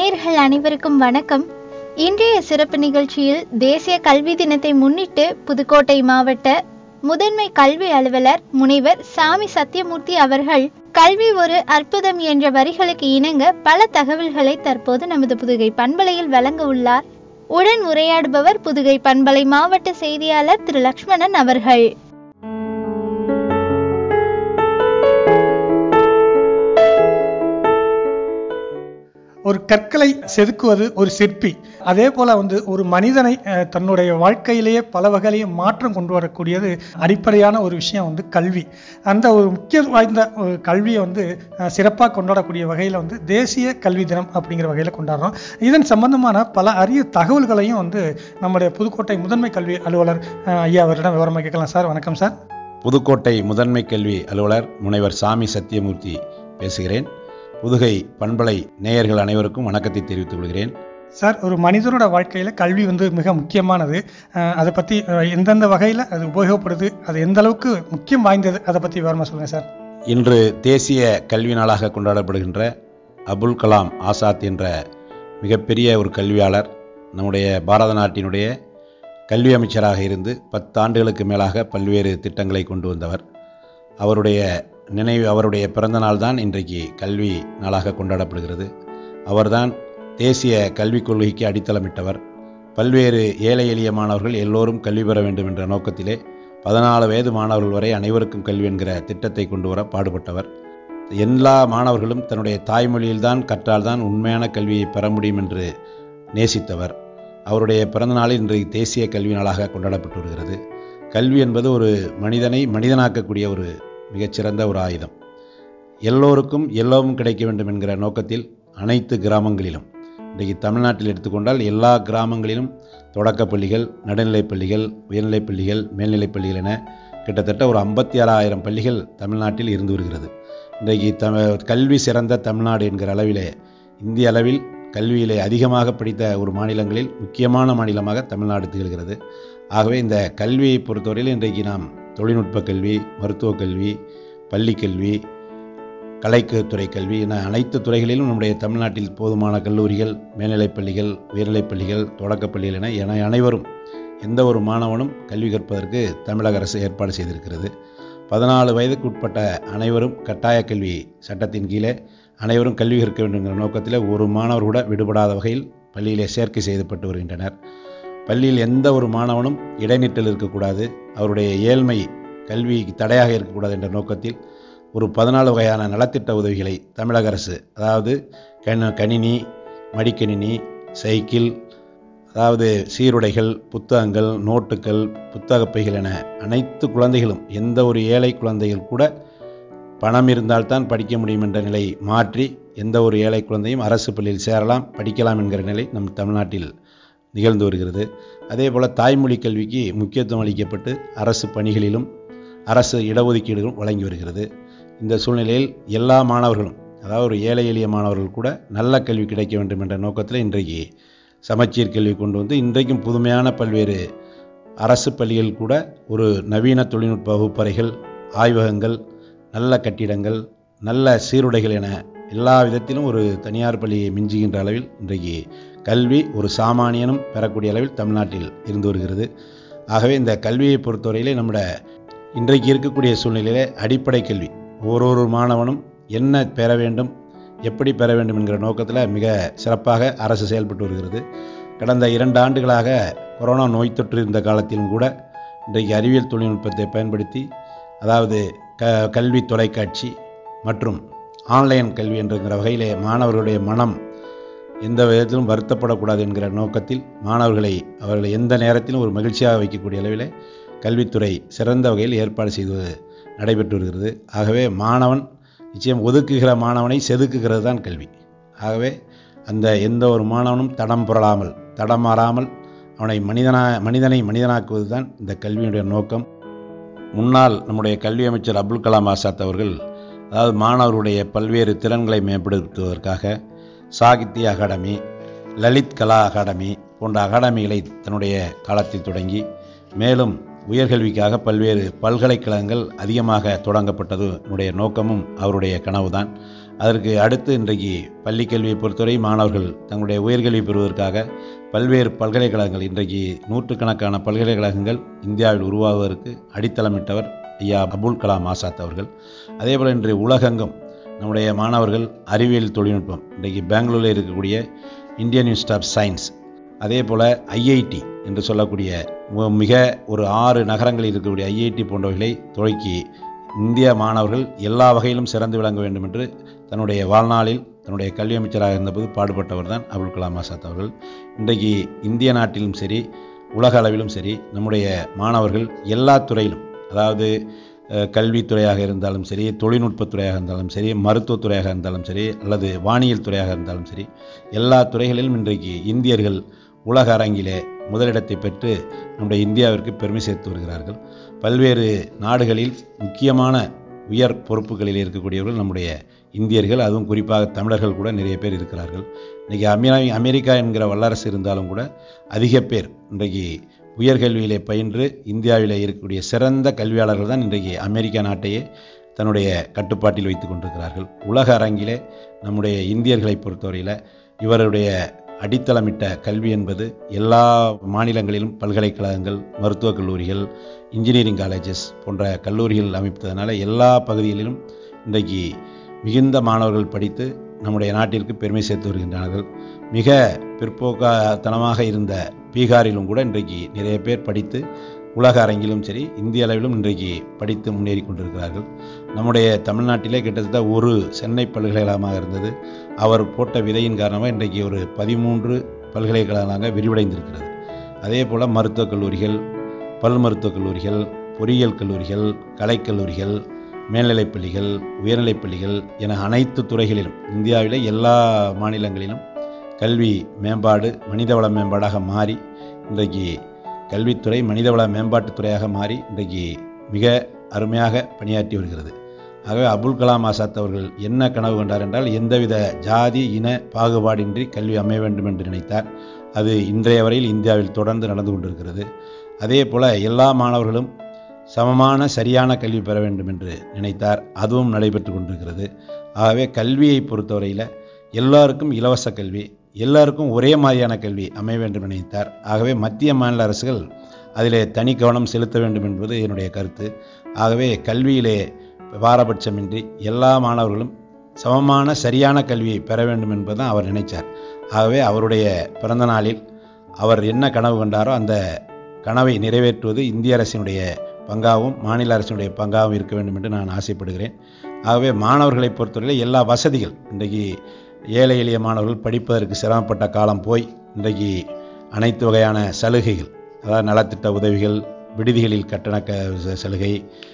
நேயர்கள் அனைவருக்கும் வணக்கம் இன்றைய சிறப்பு நிகழ்ச்சியில் தேசிய கல்வி தினத்தை முன்னிட்டு புதுக்கோட்டை மாவட்ட முதன்மை கல்வி அலுவலர் முனைவர் சாமி சத்தியமூர்த்தி அவர்கள் கல்வி ஒரு அற்புதம் என்ற வரிகளுக்கு இணங்க பல தகவல்களை தற்போது நமது புதுகை பண்பலையில் வழங்க உள்ளார் உடன் உரையாடுபவர் புதுகை பண்பலை மாவட்ட செய்தியாளர் திரு லக்ஷ்மணன் அவர்கள் ஒரு கற்களை செதுக்குவது ஒரு சிற்பி அதே போல வந்து ஒரு மனிதனை அஹ், தன்னுடைய வாழ்க்கையிலேயே பல வகையிலேயே மாற்றம் கொண்டு வரக்கூடியது அடிப்படையான ஒரு விஷயம் வந்து கல்வி அந்த ஒரு முக்கிய வாய்ந்த ஒரு கல்வியை வந்து சிறப்பாக கொண்டாடக்கூடிய வகையில் வந்து தேசிய கல்வி தினம் அப்படிங்கிற வகையில் கொண்டாடுறோம் இதன் சம்பந்தமான பல அரிய தகவல்களையும் வந்து நம்முடைய புதுக்கோட்டை முதன்மை கல்வி அலுவலர் அஹ், ஐயா அவரிடம் விவரமாக கேட்கலாம் சார் வணக்கம் சார் புதுக்கோட்டை முதன்மை கல்வி அலுவலர் முனைவர் சாமி சத்தியமூர்த்தி பேசுகிறேன் புதுகை பண்பலை நேயர்கள் அனைவருக்கும் வணக்கத்தை தெரிவித்துக் கொள்கிறேன் சார் ஒரு மனிதனோட வாழ்க்கையில் கல்வி வந்து மிக முக்கியமானது அஹ், அதை பற்றி அஹ், எந்தெந்த வகையில் அது உபயோகப்படுது அது எந்த அளவுக்கு முக்கியம் வாய்ந்தது அதை பற்றி விவரமாக சொல்லுங்கள் சார் இன்று தேசிய கல்வி நாளாக கொண்டாடப்படுகின்ற அபுல் கலாம் ஆசாத் என்ற மிகப்பெரிய ஒரு கல்வியாளர் நம்முடைய பாரத நாட்டினுடைய கல்வி அமைச்சராக இருந்து பத்தாண்டுகளுக்கு மேலாக பல்வேறு திட்டங்களை கொண்டு வந்தவர் அவருடைய நினைவு அவருடைய பிறந்த நாள் தான் இன்றைக்கு கல்வி நாளாக கொண்டாடப்படுகிறது அவர்தான் தேசிய கல்விக் கொள்கைக்கு அடித்தளமிட்டவர் பல்வேறு ஏழை எளிய மாணவர்கள் எல்லோரும் கல்வி பெற வேண்டும் என்ற நோக்கத்திலே பதினாலு வயது மாணவர்கள் வரை அனைவருக்கும் கல்வி என்கிற திட்டத்தை கொண்டு வர பாடுபட்டவர் எல்லா மாணவர்களும் தன்னுடைய தாய்மொழியில்தான் கற்றால்தான் உண்மையான கல்வியை பெற முடியும் என்று நேசித்தவர் அவருடைய பிறந்த நாள் இன்றைக்கு தேசிய கல்வி நாளாக கொண்டாடப்பட்டு வருகிறது கல்வி என்பது ஒரு மனிதனை மனிதனாக்கக்கூடிய ஒரு மிகச்சிறந்த ஒரு ஆயுதம் எல்லோருக்கும் எல்லோரும் கிடைக்க வேண்டும் என்கிற நோக்கத்தில் அனைத்து கிராமங்களிலும் இன்றைக்கு தமிழ்நாட்டில் எடுத்துக்கொண்டால் எல்லா கிராமங்களிலும் தொடக்கப் பள்ளிகள் நடுநிலைப் பள்ளிகள் உயர்நிலைப் பள்ளிகள் மேல்நிலைப் பள்ளிகள் என கிட்டத்தட்ட ஒரு ஐம்பத்தி ஆறாயிரம் பள்ளிகள் தமிழ்நாட்டில் இருந்து வருகிறது இன்றைக்கு தமி கல்வி சிறந்த தமிழ்நாடு என்கிற அளவிலே இந்திய அளவில் கல்வியிலே அதிகமாக படித்த ஒரு மாநிலங்களில் முக்கியமான மாநிலமாக தமிழ்நாடு திகழ்கிறது ஆகவே இந்த கல்வியை பொறுத்தவரையில் இன்றைக்கு நாம் தொழில்நுட்ப கல்வி மருத்துவக் கல்வி பள்ளிக் கல்வி கலைத்துறை கல்வி என அனைத்து துறைகளிலும் நம்முடைய தமிழ்நாட்டில் போதுமான கல்லூரிகள் மேல்நிலைப் பள்ளிகள் உயர்நிலைப் பள்ளிகள் தொடக்கப் பள்ளிகள் என என அனைவரும் எந்த ஒரு மாணவனும் கல்வி கற்பதற்கு தமிழக அரசு ஏற்பாடு செய்திருக்கிறது பதினாலு வயதுக்கு உட்பட்ட அனைவரும் கட்டாய கல்வி சட்டத்தின் கீழே அனைவரும் கல்வி கற்க வேண்டும் என்ற நோக்கத்தில் ஒரு மாணவர் கூட விடுபடாத வகையில் பள்ளியிலே சேர்க்கை செய்யப்பட்டு வருகின்றனர் பள்ளியில் எந்த ஒரு மாணவனும் இடைநிற்றல் இருக்கக்கூடாது அவருடைய ஏழ்மை கல்விக்கு தடையாக இருக்கக்கூடாது என்ற நோக்கத்தில் ஒரு பதினாலு வகையான நலத்திட்ட உதவிகளை தமிழக அரசு அதாவது கண கணினி மடிக்கணினி சைக்கிள் அதாவது சீருடைகள் புத்தகங்கள் நோட்டுகள் புத்தகப் பைகள் என அனைத்து குழந்தைகளும் எந்த ஒரு ஏழை குழந்தைகள் கூட பணம் இருந்தால்தான் படிக்க முடியும் என்ற நிலை மாற்றி எந்த ஒரு ஏழை குழந்தையும் அரசு பள்ளியில் சேரலாம் படிக்கலாம் என்கிற நிலை நம் தமிழ்நாட்டில் நிகழ்ந்து வருகிறது அதே போல் தாய்மொழி கல்விக்கு முக்கியத்துவம் அளிக்கப்பட்டு அரசு பணிகளிலும் அரசு இடஒதுக்கீடுகளும் வழங்கி வருகிறது இந்த சூழ்நிலையில் எல்லா மாணவர்களும் அதாவது ஒரு ஏழை எளிய மாணவர்கள் கூட நல்ல கல்வி கிடைக்க வேண்டும் என்ற நோக்கத்தில் இன்றைக்கு சமச்சீர் கல்வி கொண்டு வந்து இன்றைக்கும் புதுமையான பல்வேறு அரசு பள்ளிகள் கூட ஒரு நவீன தொழில்நுட்ப வகுப்பறைகள் ஆய்வகங்கள் நல்ல கட்டிடங்கள் நல்ல சீருடைகள் என எல்லா விதத்திலும் ஒரு தனியார் பள்ளியை மிஞ்சுகின்ற அளவில் இன்றைக்கு கல்வி ஒரு சாமானியனும் பெறக்கூடிய அளவில் தமிழ்நாட்டில் இருந்து வருகிறது ஆகவே இந்த கல்வியை பொறுத்தவரையிலே நம்முடைய இன்றைக்கு இருக்கக்கூடிய சூழ்நிலையிலே அடிப்படை கல்வி ஓரொரு மாணவனும் என்ன பெற வேண்டும் எப்படி பெற வேண்டும் என்கிற நோக்கத்தில் மிக சிறப்பாக அரசு செயல்பட்டு வருகிறது கடந்த இரண்டு ஆண்டுகளாக கொரோனா நோய் தொற்று இருந்த காலத்திலும் கூட இன்றைக்கு அறிவியல் தொழில்நுட்பத்தை பயன்படுத்தி அதாவது க கல்வி தொலைக்காட்சி மற்றும் ஆன்லைன் கல்வி என்கிற வகையிலே மாணவர்களுடைய மனம் எந்த விதத்திலும் வருத்தப்படக்கூடாது என்கிற நோக்கத்தில் மாணவர்களை அவர்களை எந்த நேரத்திலும் ஒரு மகிழ்ச்சியாக வைக்கக்கூடிய அளவில் கல்வித்துறை சிறந்த வகையில் ஏற்பாடு செய்து நடைபெற்று வருகிறது ஆகவே மாணவன் நிச்சயம் ஒதுக்குகிற மாணவனை செதுக்குகிறது தான் கல்வி ஆகவே அந்த எந்த ஒரு மாணவனும் தடம் புரளாமல் தடம் மாறாமல் அவனை மனிதனா மனிதனை மனிதனாக்குவது தான் இந்த கல்வியினுடைய நோக்கம் முன்னாள் நம்முடைய கல்வி அமைச்சர் அப்துல் கலாம் ஆசாத் அவர்கள் அதாவது மாணவருடைய பல்வேறு திறன்களை மேம்படுத்துவதற்காக சாகித்ய அகாடமி லலித் கலா அகாடமி போன்ற அகாடமிகளை தன்னுடைய காலத்தில் தொடங்கி மேலும் உயர்கல்விக்காக பல்வேறு பல்கலைக்கழகங்கள் அதிகமாக தொடங்கப்பட்டது என்னுடைய நோக்கமும் அவருடைய கனவுதான் அதற்கு அடுத்து இன்றைக்கு பள்ளி கல்வியை பொறுத்தவரை மாணவர்கள் தங்களுடைய உயர்கல்வி பெறுவதற்காக பல்வேறு பல்கலைக்கழகங்கள் இன்றைக்கு நூற்றுக்கணக்கான பல்கலைக்கழகங்கள் இந்தியாவில் உருவாவதற்கு அடித்தளமிட்டவர் ஐயா அபுல் கலாம் ஆசாத் அவர்கள் அதேபோல் இன்று உலகெங்கும் நம்முடைய மாணவர்கள் அறிவியல் தொழில்நுட்பம் இன்றைக்கு பெங்களூரில் இருக்கக்கூடிய இந்தியன் இன்ஸ்டியூட் ஆஃப் சயின்ஸ் அதே போல் ஐஐடி என்று சொல்லக்கூடிய மு- மிக ஒரு ஆறு நகரங்களில் இருக்கக்கூடிய ஐஐடி போன்றவைகளை துவக்கி இந்திய மாணவர்கள் எல்லா வகையிலும் சிறந்து விளங்க வேண்டும் என்று தன்னுடைய வாழ்நாளில் தன்னுடைய கல்வி அமைச்சராக இருந்தபோது பாடுபட்டவர் தான் அபுல் கலாம் ஆசாத் அவர்கள் இன்றைக்கு இந்திய நாட்டிலும் சரி உலக அளவிலும் சரி நம்முடைய மாணவர்கள் எல்லா துறையிலும் அதாவது அஹ், கல்வித்துறையாக இருந்தாலும் சரி தொழில்நுட்பத் துறையாக இருந்தாலும் சரி மருத்துவத்துறையாக இருந்தாலும் சரி அல்லது வானியல் துறையாக இருந்தாலும் சரி எல்லா துறைகளிலும் இன்றைக்கு இந்தியர்கள் உலக அரங்கிலே முதலிடத்தை பெற்று நம்முடைய இந்தியாவிற்கு பெருமை சேர்த்து வருகிறார்கள் பல்வேறு நாடுகளில் முக்கியமான உயர் பொறுப்புகளில் இருக்கக்கூடியவர்கள் நம்முடைய இந்தியர்கள் அதுவும் குறிப்பாக தமிழர்கள் கூட நிறைய பேர் இருக்கிறார்கள் இன்றைக்கி அமெரிக்கா அமெரிக்கா என்கிற வல்லரசு இருந்தாலும் கூட அதிக பேர் இன்றைக்கு உயர்கல்வியிலே பயின்று இந்தியாவிலே இருக்கக்கூடிய சிறந்த கல்வியாளர்கள் தான் இன்றைக்கு அமெரிக்கா நாட்டையே தன்னுடைய கட்டுப்பாட்டில் வைத்து கொண்டிருக்கிறார்கள் உலக அரங்கிலே நம்முடைய இந்தியர்களை பொறுத்தவரையில் இவருடைய அடித்தளமிட்ட கல்வி என்பது எல்லா மாநிலங்களிலும் பல்கலைக்கழகங்கள் மருத்துவக் கல்லூரிகள் இன்ஜினியரிங் காலேஜஸ் போன்ற கல்லூரிகள் அமைப்பதனால எல்லா பகுதிகளிலும் இன்றைக்கு மிகுந்த மாணவர்கள் படித்து நம்முடைய நாட்டிற்கு பெருமை சேர்த்து வருகின்றார்கள் மிக பிற்போக்காத்தனமாக இருந்த பீகாரிலும் கூட இன்றைக்கு நிறைய பேர் படித்து உலக அரங்கிலும் சரி இந்திய அளவிலும் இன்றைக்கு படித்து முன்னேறி கொண்டிருக்கிறார்கள் நம்முடைய தமிழ்நாட்டிலே கிட்டத்தட்ட ஒரு சென்னை பல்கலைக்கழகமாக இருந்தது அவர் போட்ட விதையின் காரணமாக இன்றைக்கு ஒரு பதிமூன்று பல்கலைக்கழகங்களாக விரிவடைந்திருக்கிறது அதே போல் மருத்துவக் கல்லூரிகள் பல் மருத்துவக் கல்லூரிகள் பொறியியல் கல்லூரிகள் கலைக்கல்லூரிகள் மேல்நிலைப் பள்ளிகள் உயர்நிலைப் பள்ளிகள் என அனைத்து துறைகளிலும் இந்தியாவிலே எல்லா மாநிலங்களிலும் கல்வி மேம்பாடு மனிதவள மேம்பாடாக மாறி இன்றைக்கு கல்வித்துறை மனிதவள மேம்பாட்டுத் துறையாக மாறி இன்றைக்கு மிக அருமையாக பணியாற்றி வருகிறது ஆகவே அபுல் கலாம் ஆசாத் அவர்கள் என்ன கனவு கண்டார் என்றால் எந்தவித ஜாதி இன பாகுபாடின்றி கல்வி அமைய வேண்டும் என்று நினைத்தார் அது இன்றைய வரையில் இந்தியாவில் தொடர்ந்து நடந்து கொண்டிருக்கிறது அதே போல எல்லா மாணவர்களும் சமமான சரியான கல்வி பெற வேண்டும் என்று நினைத்தார் அதுவும் நடைபெற்று கொண்டிருக்கிறது ஆகவே கல்வியை பொறுத்தவரையில் எல்லாருக்கும் இலவச கல்வி எல்லாருக்கும் ஒரே மாதிரியான கல்வி அமைய வேண்டும் என்று நினைத்தார் ஆகவே மத்திய மாநில அரசுகள் அதிலே தனி கவனம் செலுத்த வேண்டும் என்பது என்னுடைய கருத்து ஆகவே கல்வியிலே பாரபட்சமின்றி எல்லா மாணவர்களும் சமமான சரியான கல்வியை பெற வேண்டும் என்பதுதான் அவர் நினைச்சார் ஆகவே அவருடைய பிறந்த நாளில் அவர் என்ன கனவு கண்டாரோ அந்த கனவை நிறைவேற்றுவது இந்திய அரசினுடைய பங்காகவும் மாநில அரசினுடைய பங்காகவும் இருக்க வேண்டும் என்று நான் ஆசைப்படுகிறேன் ஆகவே மாணவர்களை பொறுத்தவரையில் எல்லா வசதிகள் இன்றைக்கு ஏழை எளிய மாணவர்கள் படிப்பதற்கு சிரமப்பட்ட காலம் போய் இன்றைக்கு அனைத்து வகையான சலுகைகள் அதாவது நலத்திட்ட உதவிகள் விடுதிகளில் கட்டண க ச- சலுகை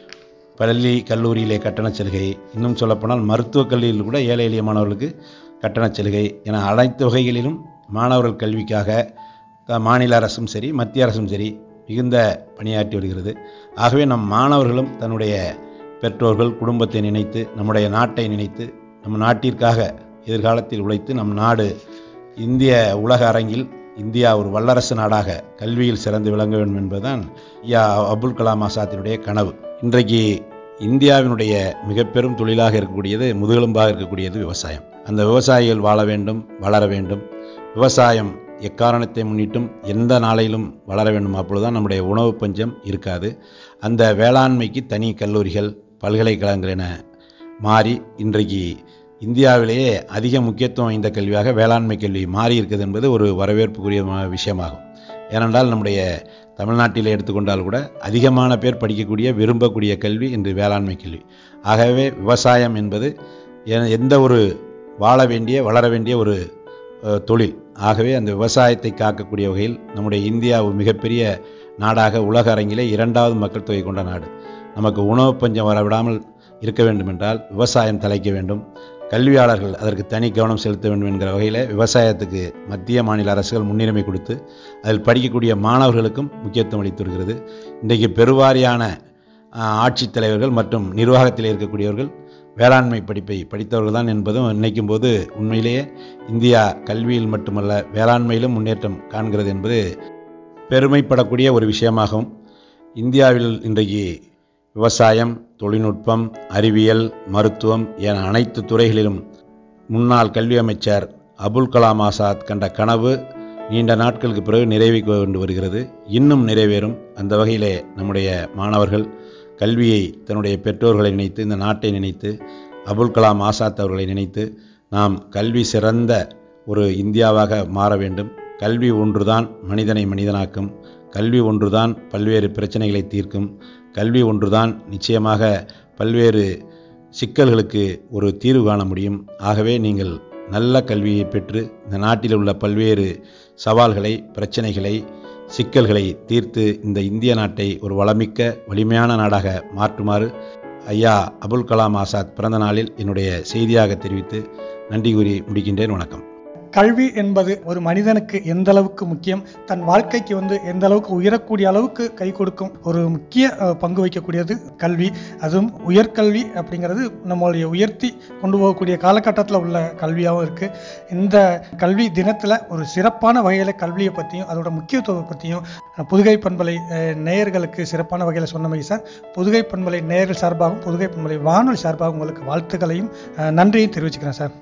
பள்ளி கல்லூரியிலே கட்டணச் சலுகை இன்னும் சொல்லப்போனால் மருத்துவக் கல்லூரியில் கூட ஏழை எளிய மாணவர்களுக்கு கட்டணச் சலுகை என அனைத்து வகைகளிலும் மாணவர்கள் கல்விக்காக த- மாநில அரசும் சரி மத்திய அரசும் சரி மிகுந்த பணியாற்றி வருகிறது ஆகவே நம் மாணவர்களும் தன்னுடைய பெற்றோர்கள் குடும்பத்தை நினைத்து நம்முடைய நாட்டை நினைத்து நம் நாட்டிற்காக எதிர்காலத்தில் உழைத்து நம் நாடு இந்திய உலக அரங்கில் இந்தியா ஒரு வல்லரசு நாடாக கல்வியில் சிறந்து விளங்க வேண்டும் என்பதுதான் ஐயா அபுல் கலாம் ஆசாத்தினுடைய கனவு இன்றைக்கு இந்தியாவினுடைய மிக பெரும் தொழிலாக இருக்கக்கூடியது முதுகெலும்பாக இருக்கக்கூடியது விவசாயம் அந்த விவசாயிகள் வாழ வேண்டும் வளர வேண்டும் விவசாயம் எக்காரணத்தை முன்னிட்டும் எந்த நாளையிலும் வளர வேண்டும் அப்பொழுதுதான் நம்முடைய உணவு பஞ்சம் இருக்காது அந்த வேளாண்மைக்கு தனி கல்லூரிகள் பல்கலைக்கழகங்கள் என மாறி இன்றைக்கு இந்தியாவிலேயே அதிக முக்கியத்துவம் வாய்ந்த கல்வியாக வேளாண்மை கல்வி மாறி இருக்குது என்பது ஒரு வரவேற்புக்குரிய ம- விஷயமாகும் ஏனென்றால் நம்முடைய தமிழ்நாட்டில் எடுத்துக்கொண்டால் கூட அதிகமான பேர் படிக்கக்கூடிய விரும்பக்கூடிய கல்வி இன்று வேளாண்மை கல்வி ஆகவே விவசாயம் என்பது எ- எந்த ஒரு வாழ வேண்டிய வளர வேண்டிய ஒரு அஹ், தொழில் ஆகவே அந்த விவசாயத்தை காக்கக்கூடிய வகையில் நம்முடைய இந்தியா ஒரு மிகப்பெரிய நாடாக உலக அரங்கிலே இரண்டாவது மக்கள் தொகை கொண்ட நாடு நமக்கு உணவு பஞ்சம் வரவிடாமல் இருக்க வேண்டும் என்றால் விவசாயம் தலைக்க வேண்டும் கல்வியாளர்கள் அதற்கு தனி கவனம் செலுத்த வேண்டும் என்கிற வகையில் விவசாயத்துக்கு மத்திய மாநில அரசுகள் முன்னுரிமை கொடுத்து அதில் படிக்கக்கூடிய மாணவர்களுக்கும் முக்கியத்துவம் அளித்து வருகிறது இன்றைக்கு பெருவாரியான ஆஹ், ஆட்சித் தலைவர்கள் மற்றும் நிர்வாகத்தில் இருக்கக்கூடியவர்கள் வேளாண்மை படிப்பை படித்தவர்கள் தான் என்பதும் நினைக்கும் போது உண்மையிலேயே இந்தியா கல்வியில் மட்டுமல்ல வேளாண்மையிலும் முன்னேற்றம் காண்கிறது என்பது பெருமைப்படக்கூடிய ஒரு விஷயமாகும் இந்தியாவில் இன்றைக்கு விவசாயம் தொழில்நுட்பம் அறிவியல் மருத்துவம் என அனைத்து துறைகளிலும் முன்னாள் கல்வி அமைச்சர் அபுல் கலாம் ஆசாத் கண்ட கனவு நீண்ட நாட்களுக்கு பிறகு நிறைவேறி கொண்டு வருகிறது இன்னும் நிறைவேறும் அந்த வகையிலே நம்முடைய மாணவர்கள் கல்வியை தன்னுடைய பெற்றோர்களை நினைத்து இந்த நாட்டை நினைத்து அபுல் கலாம் ஆசாத் அவர்களை நினைத்து நாம் கல்வி சிறந்த ஒரு இந்தியாவாக மாற வேண்டும் கல்வி ஒன்றுதான் மனிதனை மனிதனாக்கும் கல்வி ஒன்றுதான் பல்வேறு பிரச்சனைகளை தீர்க்கும் கல்வி ஒன்றுதான் நிச்சயமாக பல்வேறு சிக்கல்களுக்கு ஒரு தீர்வு காண முடியும் ஆகவே நீங்கள் நல்ல கல்வியை பெற்று இந்த நாட்டில் உள்ள பல்வேறு சவால்களை பிரச்சனைகளை சிக்கல்களை தீர்த்து இந்த இந்திய நாட்டை ஒரு வளமிக்க வலிமையான நாடாக மாற்றுமாறு ஐயா அபுல் கலாம் ஆசாத் பிறந்த நாளில் என்னுடைய செய்தியாக தெரிவித்து நன்றி கூறி முடிக்கின்றேன் வணக்கம் கல்வி என்பது ஒரு மனிதனுக்கு எந்த அளவுக்கு முக்கியம் தன் வாழ்க்கைக்கு வந்து எந்த அளவுக்கு உயரக்கூடிய அளவுக்கு கை கொடுக்கும் ஒரு முக்கிய அஹ், பங்கு வகிக்கக்கூடியது கல்வி அதுவும் உயர்கல்வி அப்படிங்கிறது நம்மளுடைய உயர்த்தி கொண்டு போகக்கூடிய காலகட்டத்தில் உள்ள கல்வியாகவும் இருக்குது இந்த கல்வி தினத்தில் ஒரு சிறப்பான வகையில் கல்வியை பற்றியும் அதோட முக்கியத்துவத்தை பற்றியும் அஹ், புதுகை பண்பலை அஹ், நேயர்களுக்கு சிறப்பான வகையில் சொன்னமை சார் புதுகை பண்பலை நேயர்கள் சார்பாகவும் புதுகை பண்பலை வானொலி சார்பாகவும் உங்களுக்கு வாழ்த்துக்களையும் அஹ், நன்றியும் தெரிவிச்சுக்கிறேன் சார்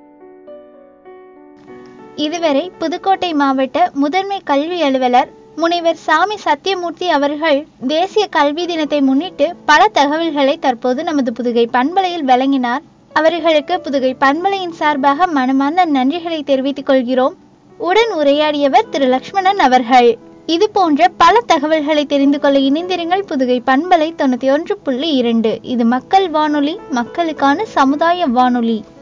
இதுவரை புதுக்கோட்டை மாவட்ட முதன்மை கல்வி அலுவலர் முனைவர் சாமி சத்தியமூர்த்தி அவர்கள் தேசிய கல்வி தினத்தை முன்னிட்டு பல தகவல்களை தற்போது நமது புதுகை பண்பலையில் வழங்கினார் அவர்களுக்கு புதுகை பண்பலையின் சார்பாக மனமார்ந்த நன்றிகளை தெரிவித்துக் கொள்கிறோம் உடன் உரையாடியவர் திரு லக்ஷ்மணன் அவர்கள் இது போன்ற பல தகவல்களை தெரிந்து கொள்ள இணைந்திருங்கள் புதுகை பண்பலை தொண்ணூத்தி ஒன்று புள்ளி இரண்டு இது மக்கள் வானொலி மக்களுக்கான சமுதாய வானொலி